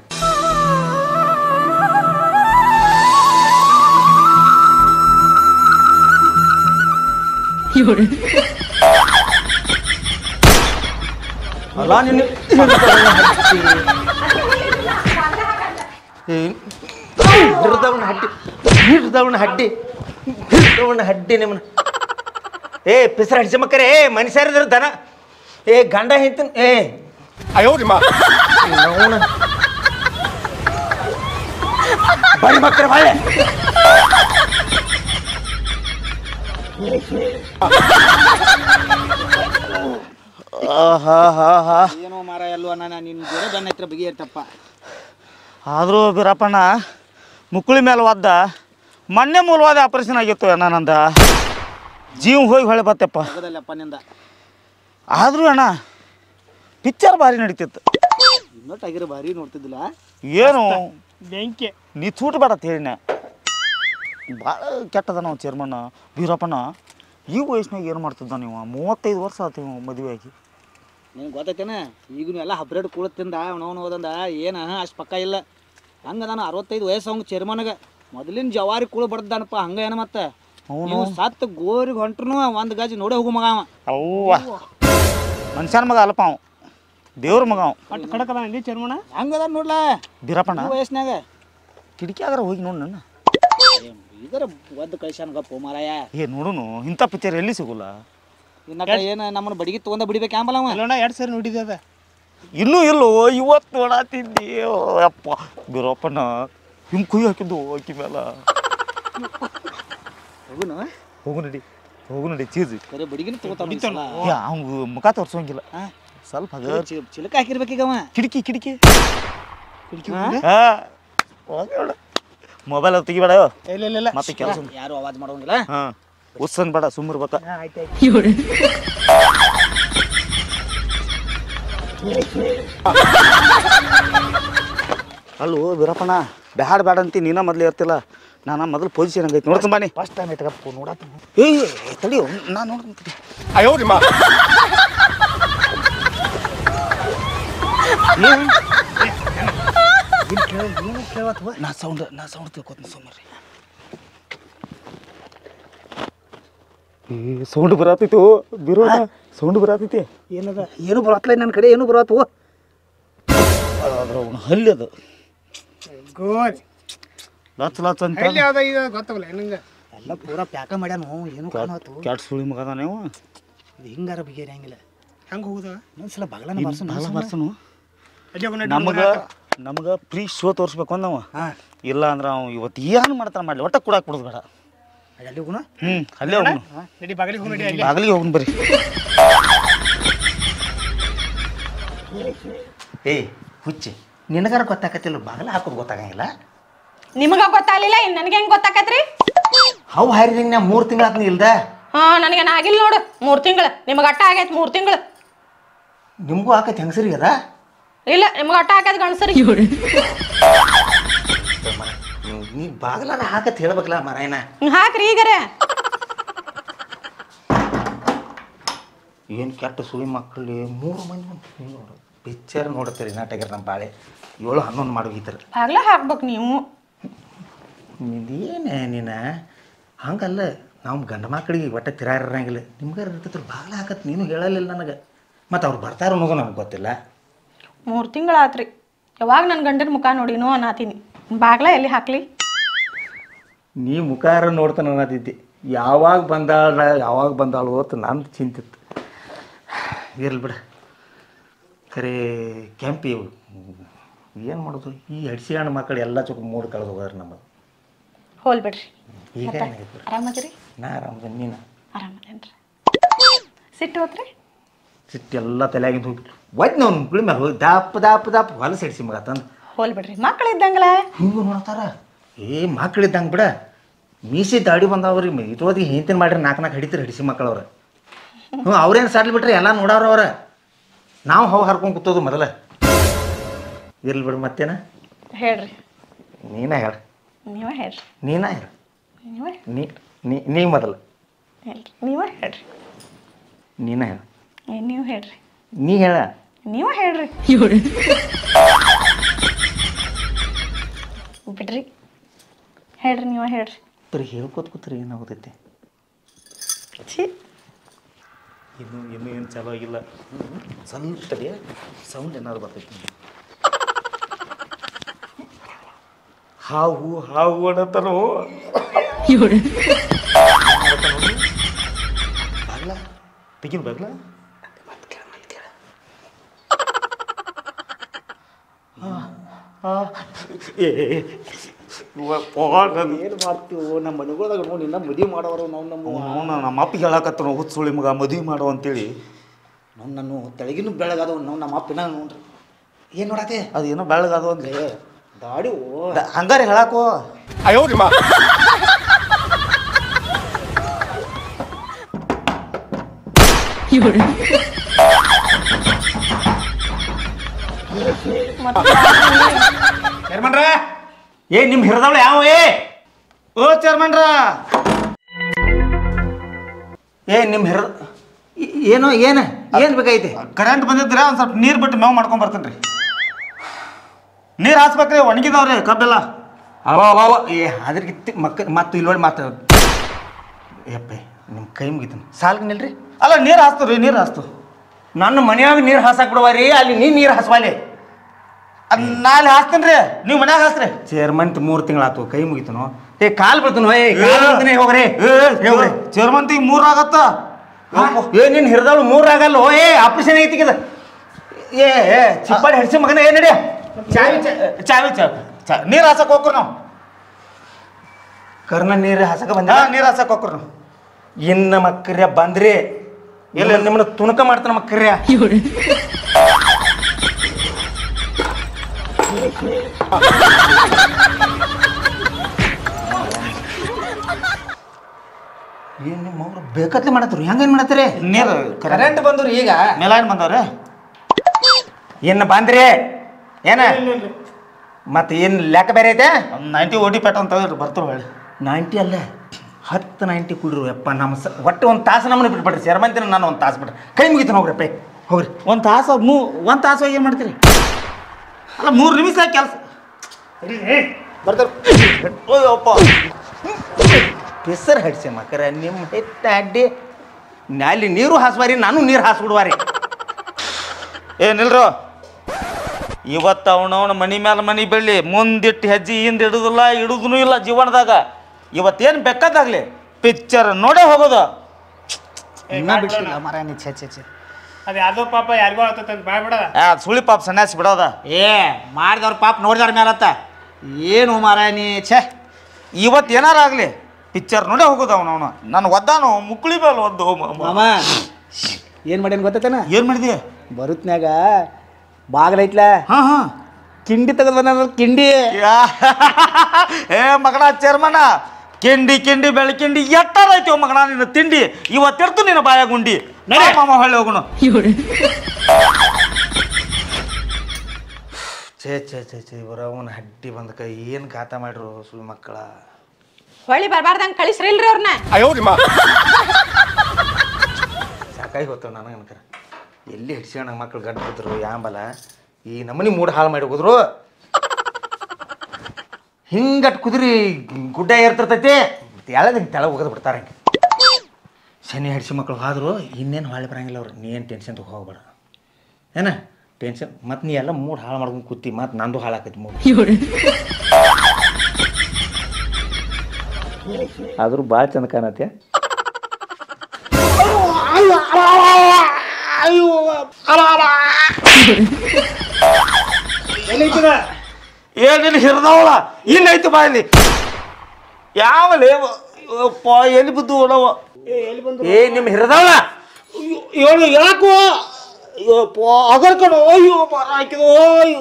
ಅಲ್ಲ ನಿನ್ನ ಹಿಡ್ದವನ ಹಡ್ಡಿ ಹಿಡ್ದವನ ಹಡ್ಡಿ ಹಿಡ್ದವನ ಹಡ್ಡಿ ನಿಮ್ಮನ್ನ ಏ ಪಿಸರ ಹಡಿಸಿ ಮಕ್ಕರೆ ಏ ಮನುಷ್ಯರಿದ್ರ ದನ ಏ ಗಂಡ ಹಿಂತಿನ ಏ ನವ್ನ. ಬರಿ ಮಕ್ಕರೆ ಬಾಳೆ ಹಾ ಹಾ ಹಾ ಏನೋ ಮಾರ ಎಲ್ಲೋ ನಾನು ನಿನ್ನ ಜೋಡೆ ಬೆನ್ನ ಹತ್ರ ಬಗೆಯಿರ್ತಪ್ಪ ಆದರೂ ಬೀರಪ್ಪಣ್ಣ ಮುಕ್ಕುಳಿ ಮೇಲೆ ಒದ್ದ ಮೊನ್ನೆ ಮೂಲವಾದ ಆಪರೇಷನ್ ಆಗಿತ್ತು ಅಣ್ಣ ನಂದ ಜೀವ ಹೋಗಿ ಹೊಳೆ ಬತ್ತಪ್ಪ ಹೋಗೋದಲ್ಲಪ್ಪ ನಿಂದ ಆದರೂ ಅಣ್ಣ ಪಿಕ್ಚರ್ ಭಾರಿ ನಡೀತಿತ್ತು ಇನ್ನೂ ಟಗರು ಭಾರಿ ನೋಡ್ತಿದ್ದಿಲ್ಲ ಏನು ಬೆಂಕಿ ನೀ ಚೂಟ್ ಬೇಡ ಹೇಳಿನ ಭಾಳ ಕೆಟ್ಟದ ನಾವು ಚೇರ್ಮನ್ ಬೀರಪ್ಪಣ್ಣ ಈ ವಯಸ್ಸಿನಾಗ ಏನು ಮಾಡ್ತಿದ್ದ ನೀವು ಮೂವತ್ತೈದು ವರ್ಷ ಆತು ಇವ ಮದುವೆ ಆಗಿ ನಿಂಗೆ ಗೊತ್ತೈತೇನ ಈಗಿನ ಎಲ್ಲ ಹಬ್ರೆಡ್ ಕುಳತ್ತಿಂದ ಅವನವನು ಹೋದಂದ ಏನು ಅಷ್ಟು ಪಕ್ಕ ಇಲ್ಲ ಹಂಗೆ ನಾನು ಅರವತ್ತೈದು ವಯಸ್ಸು ಅವ್ನು ಚೇರ್ಮನ್ಗೆ ಮೊದಲಿನ ಜವಾರಿ ಕುಳು ಬಡ್ದಾನಪ್ಪ ಹಂಗೆ ಏನು ಮತ್ತೆ ಅವನು ನೀವು ಸತ್ತು ಗೋರಿಗೆ ಹೊಂಟ್ರು ಒಂದು ಗಾಜಿ ನೋಡೇ ಹೋಗು ಮಗ ಅವ ಅವ್ವ ಮನುಷ್ಯನ ಮಗ ಅಲ್ಲಪ್ಪ ಅವ ದೇವ್ರ ಮಗ ಅವ ಒಟ್ಟು ಕಡಕದ ಅಂದಿ ಚೇರ್ಮನ ಹಂಗದ ನೋಡ್ಲ ಬೀರಪ್ಪಣ್ಣ ಈ ವಯಸ್ಸಿನಾಗ ಕಿಟಕಿ ಆಗರ ಹೋಗಿ ನೋಡು ನನ್ನ ಇದರ ಒದ್ದು ಕಳ್ಸ್ಯಾನ ಗಪ್ಪ ಮಾರಾಯ ಏ ನೋಡುನು ಇಂಥ ಪಿಕ್ಚರ್ ಎಲ್ಲಿ ಸಿಗೋಲ್ಲ ಇನ್ನಕ್ಕ ಏನು ನಮ್ಮನ್ನ ಬಡಿಗೆ ತೊಗೊಂಡ ಬಿಡ್ಬೇಕು ಆಂಬಲ್ಲ ಅವ ಎರಡು ಸರಿ ನೋಡಿದ್ದೆ ಅದ ಇನ್ನೂ ಇಲ್ಲೋ ಇವತ್ತು ನೋಡತ್ತಿದ್ದಿ ಅಪ್ಪ ಬೀರಪ್ಪಣ್ಣ ಹಿಂಗೆ ಕುಯ್ಯಿ ಹಾಕಿದ್ದು ಆಕಿ ಮೇಲೆ ಹೋಗುನು ಹೋಗು ನಡಿ ಹೋಗು ನಡಿ ಚೀಸ್ ಬರೀ ಬಡಿಗಿನ ತಗೋತಾನ ಏ ಅವ್ನು ಮುಖ ತೋರ್ಸೋಂಗಿಲ್ಲ ಸ್ವಲ್ಪ ಅದ ಚಿಲಕ ಹಾಕಿರ್ಬೇಕೀಗ ಅವ ಕಿಟಕಿ ಕಿಟಕಿ ಹಾ? ಹಾ ಹೋಗ್ಬೇಡ ಮೊಬೈಲ್ ಅದು ತೆಗಿಬೇಡ ಇಲ್ಲ ಇಲ್ಲ ಇಲ್ಲ ಮತ್ತೆ ಕೆಲಸ ಯಾರು ಅವಾಜ್ ಮಾಡೋಂಗಿಲ್ಲ ಹಾ ಉಸ್ಸನ್ ಬೇಡ ಸುಮ್ಮರ್ಬೇಕ ಆಯ್ತು ಆಯ್ತು ಅಲ್ಲೋ ವೀರಪ್ಪಣ್ಣ ಬ್ಯಾಡ ಬ್ಯಾಡ ಅಂತಿ ನೀನ ಮೊದ್ಲು ಇರ್ತಿಲ್ಲ ನಾನು ಮೊದಲು ಪೊಸಿಷನ್ ಹಂಗೈತಿ ನೋಡ್ತೀನಿ ಬಾನಿ ಫಸ್ಟ್ ಟೈಮ್ ಐತಪ್ಪ ನೋಡತ್ತ ಏಯ್ ತಡಿ ನಾನು ನೋಡ್ತೀನಿ ನಾ ಸೌಂಡ್ ನಾ ಸೌಂಡ್ ತಿಳ್ಕೊತೀನಿ ಸುಮ್ಮನೆ ಏ ಸೌಂಡ್ ಬರತ್ತಿತ್ತು ಬಿರೋ ಸೌಂಡ್ ಬರತೈತಿ ಏನದ ಏನು ಬರತ್ತಲ್ಲ ನನ್ನ ಕಡೆ ಏನು ಬರತ್ತು ಅದ್ರ ಅವನು ಹಲ್ಲಿ ಅದು ಗೋಡ್ ಲಚ್ ಲಚ್ ಅಂತ ಯಾವ್ದ ಈಗ ಗೊತ್ತಾಗಲ್ಲ ನಿಂಗೆ ಎಲ್ಲ ಪೂರಾ ಪ್ಯಾಕ ಮಾಡ್ಯಾನು ಏನು ಕಾಣತ್ತು ಕ್ಯಾಟ್ ಸುಳಿ ಮಗದ ನೀವು ಇದು ಹಿಂಗಾರ ಬಗೆಹರಿಯಂಗಿಲ್ಲ ಹೆಂಗೆ ಹೋಗುದ ಇನ್ನೊಂದ್ಸಲ ಬಗಲನ ಬರ್ಸೋಣ ಭಾಳ ಬರ್ಸನು ನಮಗ ನಮಗ ಫ್ರೀ ಶೋ ತೋರಿಸ್ಬೇಕು ಅಂದವ ಹಾಂ ಇಲ್ಲ ಅಂದ್ರೆ ಅವ ಇವತ್ತು ಏನು ಮಾಡ್ತಾನೆ ಮಾಡಲಿ ಒಟ್ಟ ಕುಡಾಕ್ ಬಿಡೋದು ಬೇಡ ಅಲ್ಲಿ ಹೋಗುಣ ಹ್ಞೂ ಅಲ್ಲೇ ಹೋಗ್ನು ನಡಿ ಬಗಲಿಗೆ ಹೋಗಿ ನಡಿ ಬಾಗಿಲಿಗೆ ಹೋಗ್ನು ಬರ್ರಿ ಏಯ್ ಹುಚ್ಚಿ ನಿನಗಾರ ಗೊತ್ತಾಕತ್ತಿಲ್ಲ ಬಾಗಲ ಹಾಕೋದು ಗೊತ್ತಾಗಂಗಿಲ್ಲ ನಿಮಗ ಗೊತ್ತಾಗ್ಲಿಲ್ಲ ಇನ್ ನನಗೆ ಹೆಂಗ್ ಗೊತ್ತಾಕತ್ರಿ ಅವು ಹಾರಿದಂಗೆ ನಾ ಮೂರು ತಿಂಗಳು ಇಲ್ದ ಹಾ ನನಗೆ ಆಗಿಲ್ಲ ನೋಡು ಮೂರ್ ತಿಂಗಳು ನಿಮಗ ಅಟ್ಟ ಆಗೈತ್ ಮೂರ್ ತಿಂಗಳು ನಿಮಗೂ ಆಕೈತಿ ಹೆಂಗಸರಿಗೆ ಅದ ಇಲ್ಲ ನಿಮಗ ಅಟ್ಟ ಆಗೈತ್ ಗಂಡಸರಿಗೆ ನೀ ಬಾಗಲಾರ ಹಾಕತ್ ಹೇಳ್ಬೇಕಲ್ಲ ಮರಾಯನ ಹಾಕ್ರಿ ಈಗರೆ ಏನು ಕೆಟ್ಟ ಸುಳಿ ಮಕ್ಕಳು ಮೂರು ಮಂದಿ ನೋಡು ಪಿಕ್ಚರ್ ನೋಡ್ತೀರಿ ನಾಟಕ ನಮ್ಮ ಬಾಳೆ ಏಳು ಹನ್ನೊಂದು ಮಾಡೋಗಿತ್ತಾರೆ ಬಾಗ್ಲ ಹಾಕ್ಬೇಕು ನೀವು ನಿಂದೇನೆ ನೀನ ಹಂಗಲ್ಲ ನಾವು ಗಂಡ ಮಕ್ಕಳಿಗೆ ಒಟ್ಟ ತಿರಾಗಿರಂಗಿಲ್ಲ ನಿಮ್ಗೆ ಇರ್ತೈತ್ರ ಬಾಗ್ಲ ಹಾಕತ್ ನೀನು ಹೇಳಲಿಲ್ಲ ನನಗೆ ಮತ್ತು ಅವ್ರು ಬರ್ತಾರೋ ಅನ್ನೋದು ನನಗೆ ಗೊತ್ತಿಲ್ಲ ಮೂರ್ ತಿಂಗಳು ಆತ್ರಿ ಯಾವಾಗ ನನ್ನ ಗಂಡನ ಮುಖ ನೋಡಿನೋ ಅನ್ನತೀನಿ ಬಾಗ್ಲ ಎಲ್ಲಿ ಹಾಕ್ಲಿ ನೀ ಮುಖಾರ ನೋಡ್ತಾನೆ ಅನ್ನತಿದ್ದೆ ಯಾವಾಗ ಬಂದಾಳ ಯಾವಾಗ ಬಂದಾಳು ಅಂತ ನಾನು ಚಿಂತಿತ್ತು ಇರ್ಲಿ ಬಿಡ ಖರೆ ಕೆಂಪಿ ಏನು ಮಾಡೋದು ಈ ಹಡ್ಸಿ ಹಣ್ಣು ಮಕ್ಕಳು ಎಲ್ಲ ಚೊಕ್ಕ ಮೂಡ್ ಕಳೆದು ಹೋಗಾರ ನಮ್ಮದು ಹೋಲ್ ಬಿಡ್ರಿ ಈಗ ಮತ್ತೆ ಏನಾಯ್ತು ಬಿಡು. ಆರಾಮದಿರಿ ನಾ ಆರಾಮದ ನೀನು ಆರಾಮದೇನ್ರಿ ಸಿಟ್ಟು ಹೋತ್ರಿ ಸಿಟ್ಟು ಎಲ್ಲ ತಲೆಯಾಗಿಂದ ಹೋಗಿ ಒದ್ದು ಅವ್ನು ಮುಕ್ಳಿ ಮೇಲೆ ಹೋಗಿ ದಾಪ್ ದಾಪ್ ದಾಪ್ ಹೊಲಸ ಹಿಡ್ಸಿ ಮಗ ತಂದು ಹೋಲ್ ಬಿಡ್ರಿ ಮಕ್ಳು ಇದ್ದಂಗಲ ಹಿಂಗೆ ನೋಡ್ತಾರ ಏ ಮಕ್ಳಿದ್ದಂಗೆ ಬಿಡ ಮೀಸಿ ದಾಡಿ ಬಂದವ್ರಿ ಇಟೋದಿ ಹಿಂತಿನ ಮಾಡ್ರಿ ನಾಲ್ಕು ನಾಲ್ಕು ಹಿಡಿತೀರಿ ಹಿಡಿಸಿ ಮಕ್ಕಳವ್ರ ಹ್ಞೂ ಅವ್ರೇನು ಸಾಡ್ಲಿ ಬಿಟ್ರಿ ಎಲ್ಲ ನೋಡವ್ರ ಅವ್ರ ನಾವು ಹವು ಹರ್ಕೊಂಡು ಕೂತೋದು ಮೊದಲ ಇರ್ಲಿ ಬಿಡು ಮತ್ತೇನ ಹೇಳ್ರಿ ನೀನ ಹೇಳ ನೀವ ಹೇಳ್ರಿ ನೀನ ಹೇಳ ನೀವ ನೀ ನೀ ನೀ ಮೊದಲ ಹೇಳ್ರಿ ನೀವ ಹೇಳ್ರಿ ನೀನ ಹೇಳ ಏ ನೀವು ಹೇಳ್ರಿ ನೀ ಹೇಳ ನೀವ ಹೇಳ್ರಿ ಬಿಡ್ರಿ ಹೇಳ್ರಿ ನೀವ ಹೇಳ್ರಿ ಬರೀ ಹೇಳ್ಕೊತ ಕೂತ್ರಿ ಏನಾಗೋದೈತಿ ಛೀ ಇನ್ನು ಇನ್ನೂ ಏನು ಚಲೋ ಆಗಿಲ್ಲ ಸ್ವಲ್ಪ ತಡಿ ಸೌಂಡ್ ಏನಾದ್ರು ಬರ್ತೈತಿ ಹಾವು ಹಾವು ಅನ್ನತನು ಬಾಗ್ಲ ತೆಗಿನ್ ಬಾಗ್ಲ ಏ ಏನು ಮಾಡ್ತೀವೋ ನಮ್ಮ ಮನೆಗಳ್ದಾಗ ನೋಡಿ ನಿನ್ನ ಮದುವೆ ಮಾಡೋರು ನಾವು ನಮ್ಮ ಅವನು ನಮ್ಮ ಅಪ್ಪ ಹೇಳಕತ್ತ ಹುಚ್ಚ ಸುಳಿ ಮಗ ಮದುವೆ ಮಾಡು ಅಂತೇಳಿ ನಾವು ನಾನು ತೆಳಗಿನ ಬೆಳಗಾದವು ನಾವು ನಮ್ಮ ಅಪ್ಪಿನ ನೋಡ್ರಿ ಏನು ನೋಡತ್ತೆ ಅದೇನೋ ಬೆಳಗದು ಅಂದ್ರೆ ಏ ದಾಡಿ ಓ ಹಂಗಾರೆ ಹೇಳಾಕೋ ಚೇರ್ಮನ್ರ ಏ ನಿಮ್ಮ ಹಿರಿದವಳು ಯಾವ ಏ ಓ ಚೇರ್ಮನ್ರ ಏ ನಿಮ್ಮ ಹಿರ ಏನೋ ಏನು ಏನು ಬೇಕಾಯ್ತಿ ಕರೆಂಟ್ ಬಂದಿದ್ರೆ ಒಂದು ಸ್ವಲ್ಪ ನೀರು ಬಿಟ್ಟು ಮೇವು ಮಾಡ್ಕೊಂಡ್ ಬರ್ತೀನಿ ರೀ ನೀರು ಹಾಸ್ಬೇಕ್ರಿ ಒಣಗಿದವ್ರಿ ಕಬ್ಬೆಲ್ಲ ಅವ ಅವ ಅವ ಏ ಅದ್ರಗಿತ್ತಿ ಮಕ್ಕ ಮತ್ತು ಇಲ್ಲಿ ನೋಡಿ ಮಾತು ಯಪ್ಪೆ ನಿಮ್ಮ ಕೈ ಮುಗಿತಾನೆ ಸಾಲ್ಗೆ ನಿಲ್ರಿ ಅಲ್ಲ ನೀರು ಹಾಸ್ತು ರೀ ನೀರು ಹಾಸ್ತು ನನ್ನ ಮನ್ಯಾಗ ನೀರು ಹಾಸಾಕ್ ಬಿಡವಾರಿ ಅಲ್ಲಿ ನೀ ನೀರು ಹಾಸ್ವಾಲಿ ಅದ್ ನಾಳೆ ಹಾಸ್ತೀನಿ ರೀ ನೀವು ಮನ್ಯಾಗ ಹಾಸ್ರಿ ಚೇರ್ಮನ್ ಮೂರು ತಿಂಗಳಾತು ಕೈ ಮುಗಿತನು ಏ ಕಾಲ್ ಬೀಳ್ತನು ಏ ಕಾಲ್ ಬೀಳ್ತೀನಿ, ಹೋಗ್ರಿ ಹೋಗ್ರಿ ಚೇರ್ಮಂತಿಗೆ ಮೂರು ಆಗತ್ತ ಏ ನಿನ್ ಹಿರಿದವಳು ಮೂರ್ ಆಗಲ್ಲ ಓ ಏ ಆಪರೇಷನ್ ಐತಿ ಇದು ಏ ಏ ಚಿಪ್ಪಾಡಿ ಹಡ್ಸಿ ಮಗನ ಏನ್ ನಡಿಯ ಚಾವಿ ಚಾ- ಚಾವಿ ಚಾ ಚಾ ನೀರು ಹಾಸಕ್ ಹೋಗ್ರಿ ನಾವು ಕರ್ನ ನೀರು ಹಾಸಕ ಬಂದ ಹಾ ನೀರು ಹಾಸಕ್ ಹೋಗ್ರಿ ನಾವು ಇನ್ನ ಮಕ್ಕರ್ಯ ಬಂದ್ರಿ ಇಲ್ಲ ನಿಮ್ಮನ್ನ ತುಣಕ ಮಾಡ್ತಾನ ಮಕ್ಕರ್ಯ ಏನ್ ನಿಮ್ಮ ಅವ್ರು ಬೇಕತ್ಲೆ ಮಾಡತ್ರು ಹೆಂಗೇನ್ ಮಾಡತ್ರಿ ನೀರು ಕರೆಂಟ್ ಬಂದ್ರು ಈಗ ಮೇಲಾಯ್ನ್ ಬಂದವ್ರೆ ಏನ್ ಬಂದ್ರಿ ಏನ ಮತ್ತೆ ಏನ್ ಲೆಕ್ಕ ಬೇರೆ ಐತೆ ನೈಂಟಿ ಓಟಿ ಪೆಟ್ ಅಂತ ಬರ್ತಾರ ಹೇಳಿ ನೈಂಟಿ ಅಲ್ಲ ಹತ್ತು ನೈಂಟಿ ಕುಡ್ರು ಯಪ್ಪ ನಮ್ಮ ಸ ಒಟ್ಟು ಒಂದು ತಾಸು ನಮ್ಮನ್ನ ಬಿಟ್ಬಿಡ್ರಿ ಶರ್ಮಂತಿನ ನಾನು ಒಂದು ತಾಸು ಬಿಡ್ರಿ ಕೈ ಮುಗಿತಾನೆ ಹೋಗ್ರಪ್ಪ ಹೋಗ್ರಿ ಒಂದು ತಾಸು ಮೂ ಒಂದು ತಾಸು ಏನು ಮಾಡ್ತೀರಿ ಅಲ್ಲ ಮೂರು ನಿಮಿಷ ಕೆಲಸ ಬರ್ತಾರ ಓಯಪ್ಪ ಹೆಸರು ಹಡ್ಸಿ ಮಕ್ಕರ ನಿಮ್ಮ ಹೆಟ್ಟ ಅಡ್ಡಿ ಅಲ್ಲಿ ನೀರು ಹಾಸ್ವಾರಿ ನಾನು ನೀರು ಹಾಸ್ಬಿಡ್ವಾರಿ ಏ ನಿಲ್ರು ಇವತ್ತು ಅವನವನ ಮನಿ ಮೇಲೆ ಮನಿ ಬೆಳ್ಳಿ ಮುಂದಿಟ್ಟು ಹೆಜ್ಜೆ ಹಿಂದೆ ಇಡುದಿಲ್ಲ ಇಡುದೂ ಇಲ್ಲ ಜೀವನದಾಗ ಇವತ್ತೇನು ಬೇಕಾದಾಗ್ಲಿ ಪಿಕ್ಚರ್ ನೋಡೇ ಹೋಗೋದು ಇನ್ನ ಬಿಟ್ಟಿಲ್ಲ ಮರ ನೀ ಛೆ ಛೆ ಛೆ ಅದು ಯಾವ್ದೋ ಪಾಪ ಯಾರಿಗೋ ಆಗ್ತೈತೆ ಬಾಯ್ ಬಿಡ ಆ ಸುಳಿ ಪಾಪ ಸನ್ಯಾಸಿ ಬಿಡೋದ ಏ ಮಾಡಿದವ್ರ ಪಾಪ ನೋಡಿದವ್ರ ಮೇಲತ್ತ ಏನು ಮಾರ ನೀ ಛೆ ಇವತ್ತು ಏನಾರ ಆಗಲಿ ಪಿಕ್ಚರ್ ನೋಡೇ ಹೋಗೋದು ಅವನವನು ನಾನು ಒದ್ದಾನು ಮುಕ್ಳಿ ಮೇಲೆ ಒದ್ದು ಮಾಮ ಏನು ಮಾಡ್ಯಾನ ಗೊತ್ತೈತೇನ ಏನು ಮಾಡಿದೆ ಬರುತ್ನ್ಯಾಗ ಬಾಗ್ಲೈತ್ಲ ಹಾಂ ಹಾಂ ಕಿಂಡಿ ತೆಗೆದು ಬಂದ ಕಿಂಡಿ ಏ ಮಗನ ಚೇರ್ಮನ ಕಿಂಡಿ ಕಿಂಡಿ ಬೆಳಕಿಂಡಿ ಎಟ್ಟಾರೈತಿ ಮಗನ ನಿನ್ನ ತಿಂಡಿ ಇವತ್ತಿರ್ತು ನಿನ್ನ ಬಾಯ ಗುಂಡಿ ನಡಿ ಮಾಮ ಹೊಳ್ಳಿ ಹೋಗೋಣ ಛೇ ಛೇ ಛೇ ಛೇ ಇವರ ಅವನ ಹಡ್ಡಿ ಬಂದಕ ಏನು ಘಾತ ಮಾಡ್ರು ಸುಳ್ಳು ಮಕ್ಕಳ ಹೊಳ್ಳಿ ಬರ್ಬಾರ್ದಂಗೆ ಕಳಿಸ್ರಿ ಇಲ್ರಿ ಅವ್ರನ್ನ ಸಾಕಾಗಿ ಹೋಗ್ತಾವ ನನಗೆ ಅನ್ಕರ ಎಲ್ಲಿ ಹಿಡ್ಸ್ಕೊಂಡ ಮಕ್ಳು ಗಂಟು ಬಿದ್ರು ಯಾಂಬಲ ಈ ನಮ್ಮನಿ ಮೂಡ್ ಹಾಳು ಮಾಡಿ ಹೋದ್ರು ಹಿಂಗಟ್ ಕುದುರಿ ಗುಡ್ಡ ಏರ್ತಿರ್ತೈತಿ ಎಳದ ತೆಳಗೆ ಹೋಗೋದು ಬಿಡ್ತಾರೆ ಶನಿ ಹಡ್ಸಿ ಮಕ್ಳು ಹೋದ್ರು ಇನ್ನೇನು ಹಾಳೆ ಬರಂಗಿಲ್ಲ ಅವ್ರು ನೀ ಏನು ಟೆನ್ಷನ್ ತಗೋ ಹೋಗ್ಬೇಡ ಏನ ಟೆನ್ಷನ್ ಮತ್ತು ನೀ ಎಲ್ಲ ಮೂಡ್ ಹಾಳು ಮಾಡ್ಕೊಂಡು ಕೂತಿ ಮತ್ತು ನಂದು ಹಾಳಾಕೈತಿ ಮೂಡ್ ಆದ್ರೂ ಭಾಳ ಚಂದ ಕಾಣತ್ತೆ ಎಲ್ಲೈತದ ಏನಿಲ್ಲ ಹಿರಿದವಳ ಇಲ್ಲೈತಿ ಬಾಯಲ್ಲಿ ಯಾವ ಲೇವ ಅಪ್ಪ ಎಲ್ಲಿ ಬಿದ್ದು ಓಡವ ಏ ನಿಮ್ಮ ಹಿರಿದವಳ ಹೇಳು ಯಾಕೋ ಅಯ್ಯಪ್ಪ ಅಗರ್ ಕಣೋ ಅಯ್ಯೋ ಮರ ಹಾಕಿದೋ ಅಯ್ಯೋ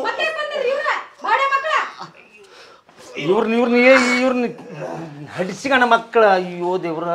ಇವ್ರನ್ನ ಇವ್ರನ್ನ ಇವ್ರನ್ನ ಹಡಿಸಿಗಣ ಮಕ್ಕಳ ಅಯ್ಯೋ ದೇವ್ರ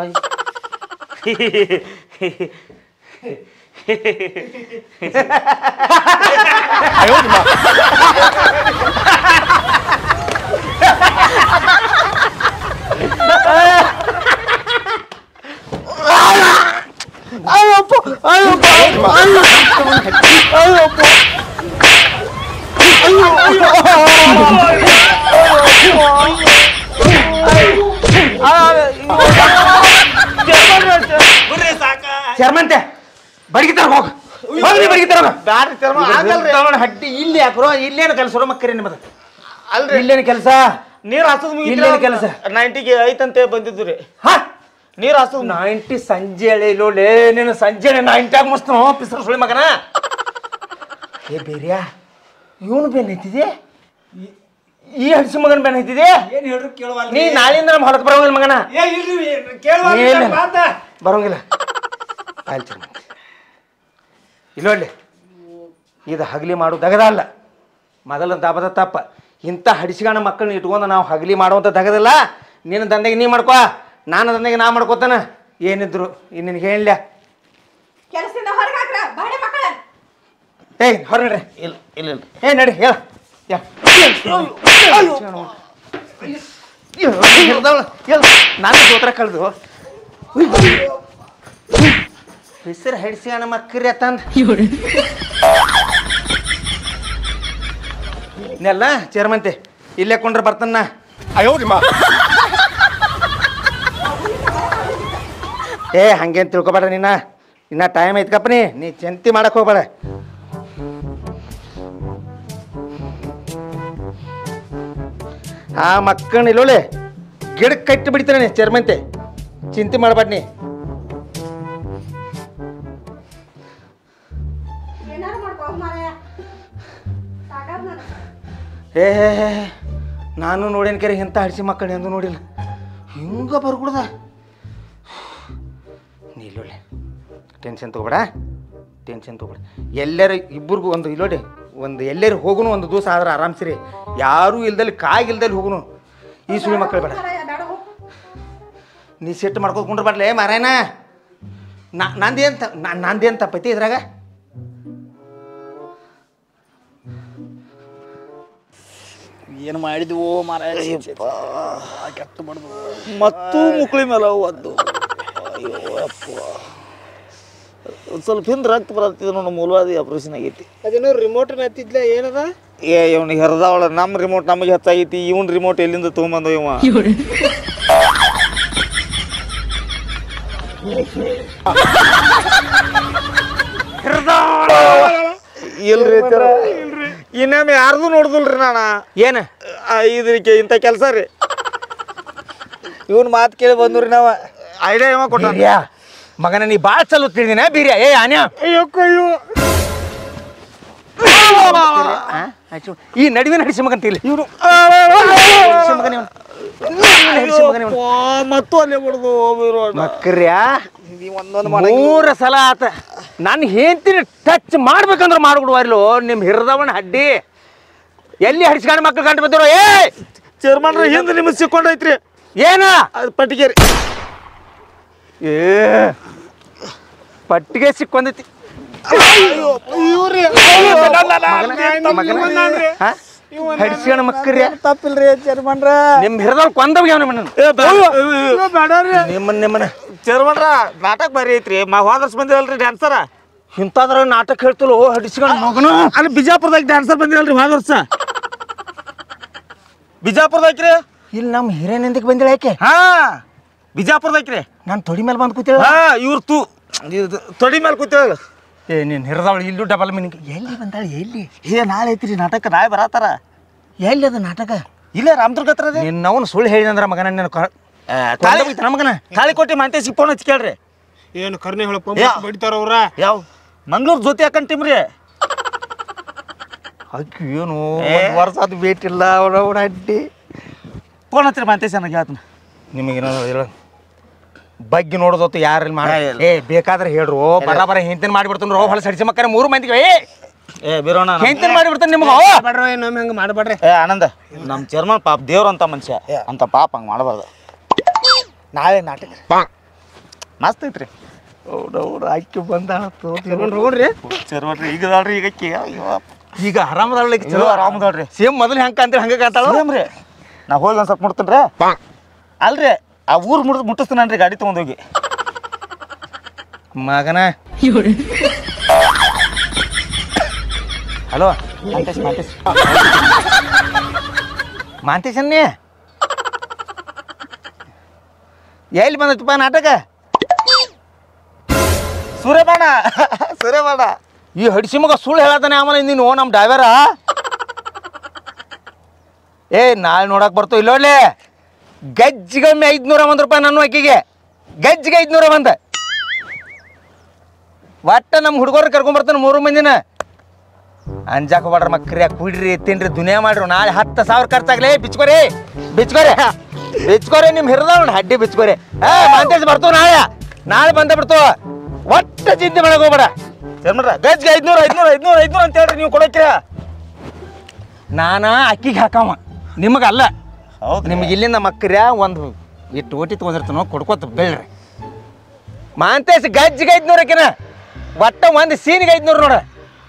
ಚರ್ಮಂತೆ ಬಡಗಿತಾರ ಹೋಗ ಹೋಗ್ರಿ ಬಡಗಿತಾರ ಬ್ಯಾಡ್ರಿ ಚರ್ಮ ಆಗಲ್ರಿ ಹಡ್ಡಿ ಇಲ್ಲಿ ಯಾಕ್ರೋ ಇಲ್ಲೇನು ಕೆಲಸ ಮಕ್ಕರಿ ನಿಮ್ಮದು ಅಲ್ರಿ ಇಲ್ಲೇನು ಕೆಲಸ ನೀರ್ ಹಸದ್ ಇಲ್ಲೇನು ಕೆಲಸ ನೈಂಟಿಗೆ ಐತಂತೆ ಬಂದಿದ್ದು ರೀ ಹಾ ನೀರ್ ಹಸದ್ ನೈಂಟಿ ಸಂಜೆ ಹೇಳಿ ಇಲ್ಲೋಲೆ ನೀನು ಸಂಜೆ ನೈಂಟಿ ಆಗಿ ಮಸ್ತ್ ಪಿಸರ್ ಸುಳಿ ಮಗನ ಏ ಬೇರ್ಯಾ ಇವನು ಬೆನ್ ಐತಿದೆ ಈ- ಈ ಹಡ್ಸಿ ಮಗನ ಬೆನ್ ಐತಿದೆ ಏನ್ ಹೇಳ್ರಿ ಕೇಳುವಲ್ಲ ನೀ ನಾಳಿಂದ ನಮ್ಮ ಹೊಲಕ್ಕೆ ಬರೋಂಗಿಲ್ಲ ಮಗನ ಏ ಇಲ್ರಿ ಕೇಳುವಲ್ಲ ಏನಿಲ್ಲ. ಮಾತ ಬರೋಂಗಿಲ್ಲ ಆಯ್ತು ಚರ್ಮ ಇಲ್ಲೊಳ್ಳಿ ಇದು ಹಗಲಿ ಮಾಡು ದಗದ ಅಲ್ಲ ಮೊದಲ ದಾಬದ ತಪ್ಪ ಇಂಥ ಹಡಿಸಿಗಾಣ ಮಕ್ಕಳನ್ನ ಇಟ್ಕೊಂಡು ನಾವು ಹಗಲಿ ಮಾಡುವಂಥ ದಗದಿಲ್ಲ ನಿನ್ನ ದಂಧೆಗೆ ನೀ ಮಾಡ್ಕೋ ನಾನು ದಂಧೆಗೆ ನಾ ಮಾಡ್ಕೋತಾನ ಏನಿದ್ರು ಇನ್ನು ನಿನಗೆ ಹೇಳಿಲ್ಲ ಕೆಲಸದಿಂದ ಹೊರಗೆ ಹಾಕ್ರ ಬಾಡೆ ಮಕ್ಕಳ ಏಯ್ ಹೊರ ನಡ್ರಿ ಇಲ್ಲ ಇಲ್ಲ ಇಲ್ಲ ಏ ನಡಿ ಹೇಳ ನಾನು ಸೋತ್ರ ಕಳೆದು ಹೆಸರು ಹಡಿಸಿಗಾಣ ಮಕ್ಕರಿ ಅತ್ತಂದ ನೆಲ್ಲ ಚೇರ್ಮಂತೆ ಇಲ್ಲೇ ಕೊಂಡ್ರೆ ಬರ್ತಾನ ಏ ಹಂಗೇನ್ ತಿಳ್ಕೊಬೇಡ ನೀನ ಇನ್ನ ಟೈಮ್ ಐತ್ಕಪ್ಪ ನೀ ನೀ ಚಿಂತೆ ಮಾಡಕ್ ಹೋಗ್ಬೇಡ ಆ ಮಕ್ಕಳನ್ನ ಇಲ್ಲೋಳೆ ಗಿಡಕ್ಕೆ ಕಟ್ಟಿ ಬಿಡ್ತಾನೆ ಚರ್ಮಂತೆ ಚಿಂತೆ ಮಾಡಬೇಡ ನೀ ಏನಾರು ಮಾಡ್ಕೋ ಮಾರಾಯ ಸಾಕಾಗ್ ನನಗೆ. ಏ ಹೇ ಹೇ ಹೇ. ನಾನು ನೋಡೇನ್ ಕೆರೆ ಇಂಥ ಹಡಿಸಿ ಮಕ್ಕಳು ಎಂದು ನೋಡಿಲ್ಲ ಹಿಂಗ ಬರ್ಬಿಡ್ದ ನೀ ಇಲ್ಲೊಳ್ಳೆ ಟೆನ್ಷನ್ ತಗೋಬೇಡ ಟೆನ್ಷನ್ ತಗೋಬೇಡ ಎಲ್ಲರೂ ಇಬ್ಬರಿಗೂ ಒಂದು ಇಲ್ಲೋಡೆ ಒಂದು ಎಲ್ಲರೂ ಹೋಗುನು ಒಂದು ದಿವಸ ಆದ್ರೆ ಆರಾಮ್ಸಿರಿ ಯಾರೂ ಇಲ್ದಲ್ಲಿ ಕಾಗಿಲ್ದಲ್ಲಿ ಹೋಗುನು ಈ ಸುಳಿ ಮಕ್ಕಳು ಬೇಡ ಮಾರಾಯ ಬೇಡ ಹೋಗು. ನೀ ಸಿಟ್ಟು ಮಾಡ್ಕೊತ ಬರ್ಲೇ ಮಾರಾಯನ ನಾ ನಂದೇನು ತ ನಂದೇನು ತಪ್ಪೈತಿ ಇದ್ರಾಗ ಏನು ಮಾಡಿದ್ವು ಮಾರಾಯ ಕೆಟ್ಟು ಬಡ್ದು ಮತ್ತೂ ಮುಕ್ಳಿ ಮೇಲೆ ಒಂದು ಅಯ್ಯೋ ಅಪ್ಪ ಒಂದ್ ಸ್ವಲ್ಪ ಹಿಂದೆ ರಕ್ತ ಬರತ್ತಿದ್ ನೋಡು ಮೂಲವಾದಿ ಆಪರೇಷನ್ ಆಗೈತಿ ಅದೇನೋ ರಿಮೋಟ್ ಹತ್ತಿದ್ಲ ಏನದ ಏ ಇವ್ನಿಗೆ ಹೆರ್ದಾವಳ ನಮ್ಮ ರಿಮೋಟ್ ನಮಗೆ ಹೆಚ್ಚಾಗೈತಿ ಇವನ್ ರಿಮೋಟ್ ಎಲ್ಲಿಂದ ತೊಗೊಂಬಂದ ಇವ ಇಲ್ರಿ ತರ ಇನ್ನೊಮ್ಮೆ ಯಾರ್ದು ನೋಡ್ದಲ್ರಿ ನಾನ ಏನು ಆ, ಇದಕ್ಕೆ ಇಂಥ ಕೆಲಸ ರೀ ಇವನ್ ಮಾತು ಕೇಳಿ ಬಂದ್ರಿ ನಾವ ಐಡಿಯಾ ಇವ ಕೊಟ್ಟ ಬೀರ್ಯಾ ಮಗನ ನೀ ಭಾಳ ಚಲೋ ತಿಳಿದಿನ ಬೀರ್ಯಾ ಏ ಆನ್ಯ ಅಯ್ಯೋ ಈ ನಡುವೆ ನಡೆಸಿ ಮಗನ್ ತಿಳಿ ಇವ್ರು ಮಗನ ನಡೆಸಿ ಮಗನ ಮತ್ತು ಅಲ್ಲೇ ಬಿಡ್ದು ಮಕ್ರ್ಯಾ ಒಂದೊಂದು ಮೂರ ಸಲ ಆತ ನಾನು ಹೇಳ್ತೀನಿ ಟಚ್ ಮಾಡ್ಬೇಕಂದ್ರೆ ಮಾಡ್ಬಿಡುವಾರ್ಲು ನಿಮ್ಮ ಹಿರಿದವನ ಹಡ್ಡಿ ಎಲ್ಲಿ ಹಡಿಸ್ಕೊಂಡು ಮಕ್ಳು ಕಂಡು ಬಂದಿರೋ ಏ ಚೇರ್ಮನ್ರ ಹಿಂದೆ ನಿಮಗೆ ಸಿಕ್ಕೊಂಡೈತ್ರಿ ಏನ ಅದು ಪಟ್ಟಿಗೆರಿ ಏ ಪಟ್ಟಿಗೆ ಸಿಕ್ಕೊಂದೈತಿ ಹಡಿಸ್ಕೊಂಡು ಮಕ್ಕಳ್ರಿ ತಪ್ಪಿಲ್ರಿ ಚೇರ್ಮನ್ರ ನಿಮ್ಮ ಹಿರಿದವ್ ಕೊಂದವ್ ಯಾವ ನಿಮ್ಮನ್ನ ನಿಮ್ಮನ್ನ ನಿಮ್ಮನ್ನ ಚೇರ್ಮನ್ರ ನಾಟಕ ಬಾರಿ ಐತ್ರಿ ಮಾ ಹೋದರ್ಸ್ ಬಂದಿರಲ್ರಿ ಡ್ಯಾನ್ಸರ ಇಂಥದ್ರ ನಾಟಕ ಹೇಳ್ತಲೋ ಹಡಿಸ್ಕೊಂಡು ಮಗನು ಅಲ್ಲಿ ಬಿಜಾಪುರದಾಗ ಡ್ಯಾನ್ಸರ್ ಬಂದಿರಲ್ರಿ ಹೋದ ವರ್ಷ ಬಿಜಾಪುರದಾಕ್ರಿ ಇಲ್ಲಿ ನಮ್ಮ ಹಿರೇನೆಂದಕ್ಕೆ ಬಂದಿಳ ಯಾಕೆ ಹಾ ಬಿಜಾಪುರದಾಕ್ರಿ ನಾನು ತೊಡಿ ಮೇಲೆ ಬಂದು ಕೂತೇಳ ಹಾ ಇವ್ರು ತೂ ಇದು ತೊಡಿ ಮೇಲೆ ಕೂತೇಳ ಏ ನೀನು ಹಿರಿದವಳು ಇಲ್ಲೂ ಡಬಲ್ ಮೀನಿಂಗ್ ಎಲ್ಲಿ ಬಂದಾಳೆ ಎಲ್ಲಿ ಏ ನಾಳೆ ಐತ್ರಿ ನಾಟಕ ನಾಳೆ ಬರತ್ತಾರ ಎಲ್ಲಿ ಅದು ನಾಟಕ ಇಲ್ಲೇ ರಾಮದುರ್ಗ ಹತ್ರ ಅದೇ ನಿನ್ನವನು ಸುಳ್ಳು ಹೇಳಿದಂದ್ರ ಮಗನ ನಿನ್ನ ತಾಳಿ ನಮಗನ ತಾಳಿ ಕೊಟ್ಟು ಮಾಂತೇಸಿ ಫೋನ್ ಹಚ್ಚಿ ಕೇಳ್ರಿ ಏನು ಕರ್ನೆ ಹೇಳಪ್ಪ ಯಾ. ಬಡಿತಾರ ಅವ್ರ ಯಾವ ಮಂಗ್ಳೂರ್ ಜೊತೆ ಹಾಕಂಡ್ ಟೀಮ್ರಿ ಅಕ್ಕಿ ಏನು ಏ. ಒಂದ್ ವರ್ಷ ಅದು ಬೇಟಿಲ್ಲ ಅವ್ರವ್ರ ಅಡ್ಡಿ ಫೋನ್ ಹಚ್ಚಿರಿ ಮಾಂತೇಸಿ ನನಗೆ ಹೇಳ್ತಾನೆ ನಿಮಗೇನೋ ಹೇಳ ಬಗ್ಗೆ ನೋಡೋದತ್ತು ಯಾರಲ್ಲಿ ಮಾಡ ಏ, ಇಲ್ಲ. ಏ ಬೇಕಾದ್ರೆ ಹೇಳ್ರು ಬರ ಬರ ಹಿಂತಿನ ಮಾಡಿಬಿಡ್ತಾನ ರೋ ಹೊಲ ಸಡಿಸಿ ಮಕ್ಕಳ ಮೂರು ಮಂದಿಗೆ ಏ ಏ ಬಿರೋಣ ಹಿಂತಿನ ಮಾಡಿಬಿಡ್ತಾನೆ ನಿಮ್ಗೆ ಬೇಡ್ರ ನಮ್ಮ ಹಂಗೆ ಮಾಡಬೇಡ್ರಿ ಏ ಆನಂದ ನಮ್ಮ ಚೇರ್ಮನ್ ಪಾಪ ದೇವ್ರ ಅಂತ ಮನುಷ್ಯ ಅಂತ ಪಾಪ ಹಂಗೆ ಮಾಡಬಾರ್ದು ನಾಳೆ ನಾಟಕ ಮಸ್ತ್ ಐತ್ರಿ ಹೌದೌದು ಅಕ್ಕಿ ಬಂದ ಹೋಗ್ರಿ ಚೇರ್ಮನ್ರಿ ಈಗ ಅದಾಳ್ರಿ ಈಗ ಅಕ್ಕಿ ಈಗ ಆರಾಮದಾಳ್ಲಿಕ್ಕೆ ಚಲೋ ಆರಾಮದಾಳ್ರಿ ಸೇಮ್ ಮೊದಲು ಹೆಂಗೆ ಕಾಂತೀರಿ ಹಂಗೆ ಕಾಂತಾಳ ಸೇಮ್ರಿ ನಾ ಹೋಗಿ ಒಂದು ಸ್ವಲ್ಪ ಮುಡ್ತೀನಿ ಅಲ್ರಿ ಆ ಊರು ಮುಡ್ ಮುಟ್ಟಿಸ್ತಾನನ್ರಿ ಗಾಡಿ ತೊಗೊಂಡೋಗಿ ಮಗನ ಹಲೋ ಮಾಂತೇಶ್ ಮಾಂತೇಶ್ ಮಾಂತೇಶನ್ನೇ ಎಲ್ಲಿ ಬಂದತ್ತಪ್ಪ ನಾಟಕ ಸೂರ್ಯಬಾಣ ಸೂರ್ಯಬಾಣ ಈ ಹಡಿಸಿ ಮಗ ಸುಳ್ಳು ಹೇಳತ್ತಾನೆ ಆಮೇಲೆ ನೀನು ನಮ್ಮ ಡ್ರೈವರ ಏ ನಾಳೆ ನೋಡಕ್ ಬರ್ತು ಇಲ್ಲೋಡ್ಲೆ ಗಜ್ಜಿಗೊಮ್ಮೆ ಐದ್ನೂರ ಒಂದು ರೂಪಾಯಿ ನನ್ನ ಅಕ್ಕಿಗೆ ಗಜ್ಜಿಗೆ ಐದ್ನೂರ ಬಂದ ಒಟ್ಟ ನಮ್ಮ ಹುಡುಗರು ಕರ್ಕೊಂಬರ್ತಾನೆ ಮೂರು ಮಂದಿನ ಅಂಜಾಕ ಹೋಗ್ಬೇಡ್ರ ಮಕ್ರಿ ಕುಡ್ರಿ ತಿನ್ರಿ ದುನಿಯಾ ಮಾಡ್ರಿ ನಾಳೆ ಹತ್ತು ಸಾವಿರ ಖರ್ಚಾಗ್ಲಿ ಬಿಚ್ಕೋರಿ ಬಿಚ್ಕೋರಿ ಬಿಚ್ಕೋರಿ ನಿಮ್ ಹಿರಿದ ನೋಡಿ ಹಡ್ಡಿ ಬಿಚ್ಕೋರಿ ಏ ಮಾಂತೇಶ್ ಬರ್ತು ನಾಳೆ ನಾಳೆ ಬಂದ ಬಿಡ್ತು ಒಟ್ಟ ಚಿಂತೆ ಮಾಡಕ್ ಹೋಗ್ಬೇಡ ಚೇರ್ಮನ್ರ ಗಜ್ಗೆ ಐದ್ನೂರು ಐದ್ನೂರು ಐದ್ನೂರು ಐದ್ನೂರು ಅಂತ ಹೇಳ್ರಿ ನೀವು ಕೊಡಕ್ಕಿರ ನಾನ ಅಕ್ಕಿಗೆ ಹಾಕವ ನಿಮಗಲ್ಲ ಹೌದು ನಿಮ್ಗೆ ಇಲ್ಲಿಂದ ಮಕ್ಕರ್ಯ ಒಂದು ಇಟ್ಟು ಓಟಿ ತೊಗೊಂಡಿರ್ತಾನೋ ಕೊಡ್ಕೋತ ಬೆಳ್ರಿ ಮಾಂತೇಶ್ ಗಜ್ಜಿಗೆ ಐದ್ನೂರು ಆಕಿನ ಒಟ್ಟ ಒಂದು ಸೀನಿಗೆ ಐದ್ನೂರು ನೋಡ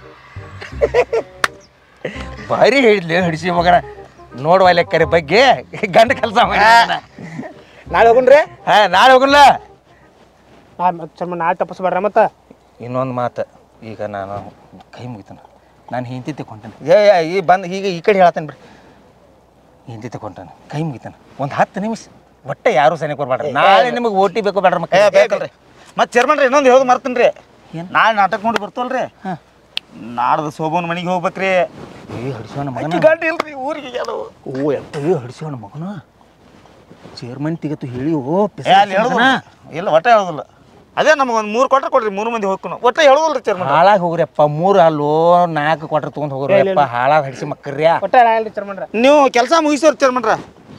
ಭಾರಿ ಹೇಳಿದ್ಲಿ ಹಿಡಿಸಿ ಮಗನ ನೋಡುವ ಲೆಕ್ಕರಿ ಬಗ್ಗೆ ಗಂಡ ಕೆಲಸ ನಾಳೆ ಹೋಗುಣ್ರಿ ಹಾ ನಾಳೆ ಹೋಗಲ್ಲ ಸ್ವಲ್ಪ ನಾಳೆ ತಪ್ಪಿಸ್ಬೇಡ್ರ ಮತ್ತೆ ಇನ್ನೊಂದು ಮಾತು ಈಗ ನಾನು ಕೈ ಮುಗಿತಾನ ನಾನು ಹಿಂದಿ ತಗೊಂತಾನೆ ಏ ಏ, ಈ ಬಂದು ಈಗ ಈ ಕಡೆ ಹೇಳತ್ತೇನೆ ಬಿಡ್ರಿ ಹಿಂದಿ ತಗೊಂತಾನೆ ಕೈ ಮುಗಿತಾನ ಒಂದು ಹತ್ತು ನಿಮಿಷ ಒಟ್ಟೆ ಯಾರು ಸನಿಕ್ ಬರ್ಬೇಡ್ರಿ ನಾಳೆ ನಿಮಗೆ ಓಟಿ ಬೇಕು ಬೇಡ್ರ ಏ ಮಕ್ಕಳು ಬೇಕಲ್ರಿ ಮತ್ತೆ ಚೇರ್ಮನ್ರಿ ಇನ್ನೊಂದು ಹೇಳೋದು ಮರ್ತೇನೆ ರೀ ಏನ್? ನಾಳೆ ನಾಟಕ ನೋಡಿ ಬರ್ತವಲ್ರಿ ನಾಡ್ದು ಸೋಬನ್ ಮನೆಗೆ ಹೋಗ್ಬೇಕ್ರಿ ಏ ಹಡಿಸೋಣ ಮಗನ ಅಕ್ಕಿ ಗಂಟೆ ಇಲ್ರಿ ಊರಿಗೆ ಕೆಲವು ಓ ಎತ್ತ ಏ ಹಡಿಸೋಣ ಮಗನ ಚೇರ್ಮನ್ ತಿಗತ್ತು ಹೇಳಿ ಓ ಏ ಅಲ್ಲಿ ಹೇಳೋದಿಲ್ಲ ಇಲ್ಲ ಒಟ್ಟೆ ಹೇಳೋದಿಲ್ಲ ಅದೇ ನಮಗೆ ಒಂದು ಮೂರು ಕೊಟ್ರೆ ಕೊಡ್ರಿ ಮೂರು ಮಂದಿ ಹೋಗ್ಕೊನು ಒಟ್ಟೆ ಹೇಳೋದಿಲ್ಲ ರೀ ಚೇರ್ಮನ್ ಹಾಳಾಗಿ ಹೋಗ್ರಿಯಪ್ಪ ಮೂರು ಅಲ್ಲೋ ನಾಲ್ಕು ಕೊಟ್ರೆ ತೊಗೊಂಡು ಹೋಗ್ರಿಯಪ್ಪ ಹಾಳಾಗಿ ಹಡಿಸಿ ಮಕ್ಕರ್ಯಾ ಒಟ್ಟ ನಾಳೆ ಚರ್ಮನ್ರ ನೀವು ಕೆಲಸ ಮುಗಿಸೋರು ಚೇರ್ಮನ್ರ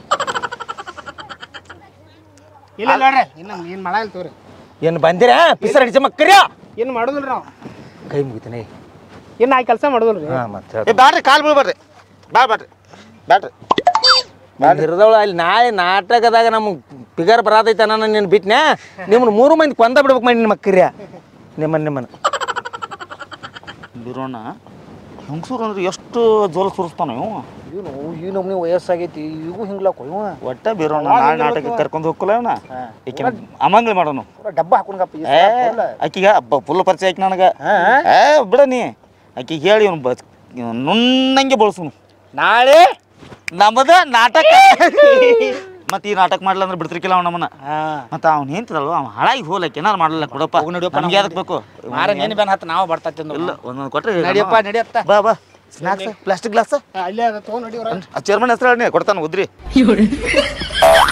ಇಲ್ಲ ನೋಡ್ರಿ ಇನ್ನು ಏನು ಮಾಡಲ್ಲ ತಗೋರಿ ಏನು ಬಂದಿರಾ ಪಿಸರ್ ಹಡಿಸಿ ಮಕ್ಕರ್ಯಾ ಏನು ಮಾಡೋದಿಲ್ಲ ನಾವು ಕೈ ಮುಗಿತಾನೆ ಏನು ಆ ಕೆಲಸ ಮಾಡೋದಿಲ್ಲ ಹಾಂ ಮತ್ತೆ ಏ ಬ್ಯಾಡ್ರಿ ಕಾಲು ಬೀಳ್ಬೇಡ್ರಿ ಬ್ಯಾ ಬ್ಯಾಡ್ರಿ ಬ್ಯಾಡ್ರಿ ಹಿರಿದವಳು ಅಲ್ಲಿ ನಾಳೆ ನಾಟಕದಾಗ ನಮ್ಗೆ ಪಿಗರ್ ಬರಾತೈತೆ ನಾನು ನೀನು ಬಿಟ್ನ್ಯಾ ನಿಮ್ಮನ್ನ ಮೂರು ಮಂದಿ ಕೊಂದ ಬಿಡ್ಬೇಕು ಮಾಡಿ ನಿಮ್ಮ ಮಕ್ಕರ್ಯ ನಿಮ್ಮನ್ನ ನಿಮ್ಮನ್ನ ಬಿರೋಣ ಹೆಂಗಸೂರು ಅಂದ್ರೆ ಎಷ್ಟು ಜೋಲ ಸುರಿಸ್ತಾನ ಇವು ಏನು ಈ ನಮ್ನಿ ವಯಸ್ಸಾಗೈತಿ ಈಗೂ ಹಿಂಗ್ಲಾಕ ಇವ ಒಟ್ಟ ಬಿರೋಣ ನಾಳೆ ನಾಟಕ ಕರ್ಕೊಂಡು ಹೋಗ್ಕಲ್ಲ ಇವನ ಈಕಿನ ಅಮಂಗ್ಲಿ ಮಾಡೋನು ಡಬ್ಬ ಹಾಕೊಂಡಪ್ಪ ಏ ಆಕಿಗೆ ಹಬ್ಬ ಫುಲ್ ಪರಿಚಯ ಆಕಿ ನನಗೆ ಏ ಬಿಡ ನೀ ಆಕಿಗೆ ಹೇಳಿ ಇವನು ಬ ನುಣ್ಣಂಗೆ ಬಳಸುನು ನಾಳೆ ನಮ್ಮದ ನಾಟಕ ಮತ್ತೆ ಈ ನಾಟಕ ಮಾಡ್ಲ ಅಂದ್ರೆ ಬಿಡ್ತಿರ್ಕಿಲ್ಲ ಅವ ನಮ್ಮನ್ನ ಮತ್ತೆ ಅವ್ನು ನಿಂತಿರಲ್ವ ಅವ್ನು ಹಾಳಾಗಿ ಹೋಲಕ್ಕೆ ಏನಾರು ಮಾಡಲ್ಲ ಕೊಡಪ್ಪ ನಮ್ಗೆ ಯಾವ್ದಕ್ ಬೇಕು ಮಾರ ಏನು ಬೇನ್ ಹತ್ತು ನಾವು ಬರ್ತಾ ತಿಂದು ಇಲ್ಲ ಒಂದೊಂದು ಕೊಟ್ರೆ ನಡಿಯಪ್ಪ ನಡಿಯತ್ತ ಬಾ ಬಾ ಸ್ನಾಕ್ಸ್ ಪ್ಲಾಸ್ಟಿಕ್ ಗ್ಲಾಸ್ ಅಲ್ಲೇ ಅದ ತೊಗೊಂಡು ನಡಿ ಆ ಚೇರ್ಮನ್ ಹೆಸರು ಹೇಳಿ ಕೊಡ್ತಾನೆ ಉದ್ರಿ